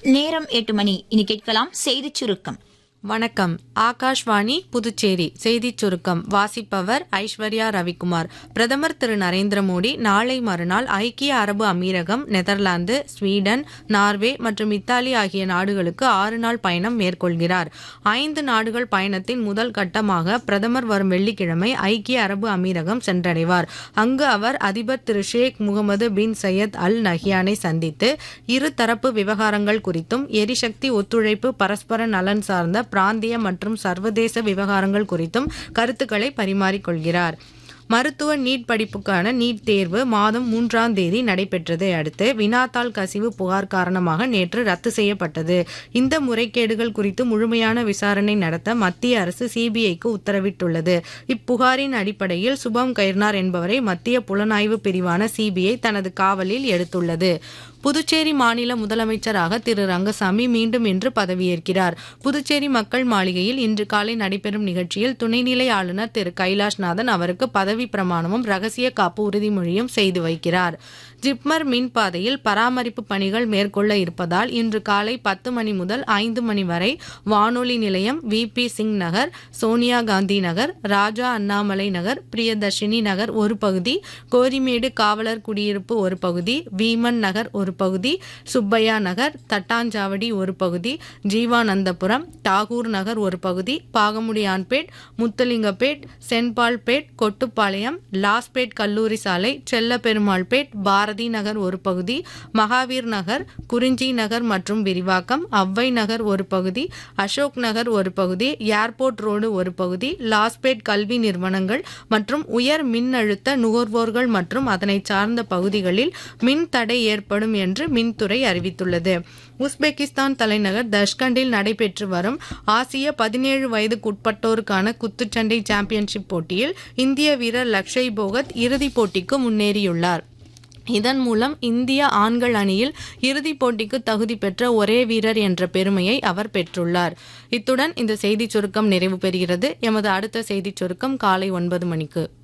நேரம் எட்டு மணி இனி கேட்கலாம் செய்திச் சுருக்கம் வணக்கம் ஆகாஷ்வாணி புதுச்சேரி செய்திச் சுருக்கம் வாசிப்பவர் ஐஸ்வர்யா ரவிக்குமார் பிரதமர் திரு நரேந்திர மோடி நாளை மறுநாள் ஐக்கிய அரபு அமீரகம் நெதர்லாந்து ஸ்வீடன் நார்வே மற்றும் இத்தாலி ஆகிய நாடுகளுக்கு ஆறு நாள் பயணம் மேற்கொள்கிறார் ஐந்து நாடுகள் பயணத்தின் முதல் கட்டமாக பிரதமர் வரும் வெள்ளிக்கிழமை ஐக்கிய அரபு அமீரகம் சென்றடைவார் அங்கு அவர் அதிபர் திரு ஷேக் முகமது பின் சையத் அல் நஹியானை சந்தித்து இருதரப்பு விவகாரங்கள் குறித்தும் எரிசக்தி ஒத்துழைப்பு பரஸ்பர நலன் சார்ந்த பிராந்திய மற்றும் சர்வதேச விவகாரங்கள் குறித்தும் கருத்துக்களை பரிமாறிக்கொள்கிறார் மருத்துவ நீட் படிப்புக்கான நீட் தேர்வு மாதம் மூன்றாம் தேதி நடைபெற்றதை அடுத்து வினாத்தாள் கசிவு புகார் காரணமாக நேற்று ரத்து செய்யப்பட்டது இந்த முறைகேடுகள் குறித்து முழுமையான விசாரணை நடத்த மத்திய அரசு சிபிஐக்கு உத்தரவிட்டுள்ளது இப்புகாரின் அடிப்படையில் சுபம் கைர்னார் என்பவரை மத்திய புலனாய்வு பிரிவான சிபிஐ தனது காவலில் எடுத்துள்ளது புதுச்சேரி மாநில முதலமைச்சராக திரு ரங்கசாமி மீண்டும் இன்று பதவியேற்கிறார் புதுச்சேரி மக்கள் மாளிகையில் இன்று காலை நடைபெறும் நிகழ்ச்சியில் துணைநிலை ஆளுநர் திரு கைலாஷ்நாதன் அவருக்கு பதவி பிரமாணமும் ரகசிய காப்பு உறுதிமொழியும் செய்து வைக்கிறார் ஜிப்மர் மின் பாதையில் பராமரிப்பு பணிகள் மேற்கொள்ள இருப்பதால் இன்று காலை பத்து மணி முதல் ஐந்து மணி வரை வானொலி நிலையம் வி பி சிங் நகர் சோனியா காந்தி நகர் ராஜா அண்ணாமலை நகர் பிரியதர்ஷினி நகர் ஒரு பகுதி கோரிமேடு காவலர் குடியிருப்பு ஒரு பகுதி வீமன் நகர் ஒரு பகுதி சுப்பையா நகர் தட்டாஞ்சாவடி ஒரு பகுதி ஜீவானந்தபுரம் டாகூர் நகர் ஒரு பகுதி பாகமுடியான்பேட் முத்தலிங்கப்பேட் சென்பால்பேட் கொட்டுப்பாளையம் லாஸ்பேட் கல்லூரி சாலை செல்லப்பெருமாள்பேட் பாரதி நகர் ஒரு பகுதி மகாவீர் நகர் குறிஞ்சி நகர் மற்றும் விரிவாக்கம் அவ்வை நகர் ஒரு பகுதி அசோக் நகர் ஒரு பகுதி ஏர்போர்ட் ரோடு ஒரு பகுதி லாஸ்பேட் கல்வி நிறுவனங்கள் மற்றும் உயர் மின்னழுத்த நுகர்வோர்கள் மற்றும் அதனை சார்ந்த பகுதிகளில் மின் தடை ஏற்படும் என்று மின்துறை அறிவித்துள்ளது உஸ்பெகிஸ்தான் தலைநகர் தஷ்கண்டில் நடைபெற்று வரும் ஆசிய பதினேழு வயதுக்குட்பட்டோருக்கான குத்துச்சண்டை சாம்பியன்ஷிப் போட்டியில் இந்திய வீரர் லக்ஷய் போகத் இறுதிப் போட்டிக்கு முன்னேறியுள்ளார் இதன் மூலம் இந்திய ஆண்கள் அணியில் இறுதிப் போட்டிக்கு தகுதி பெற்ற ஒரே வீரர் என்ற பெருமையை அவர் பெற்றுள்ளார் இத்துடன் இந்த செய்திச் சுருக்கம் நிறைவு பெறுகிறது எமது அடுத்த செய்திச் சுருக்கம் காலை ஒன்பது மணிக்கு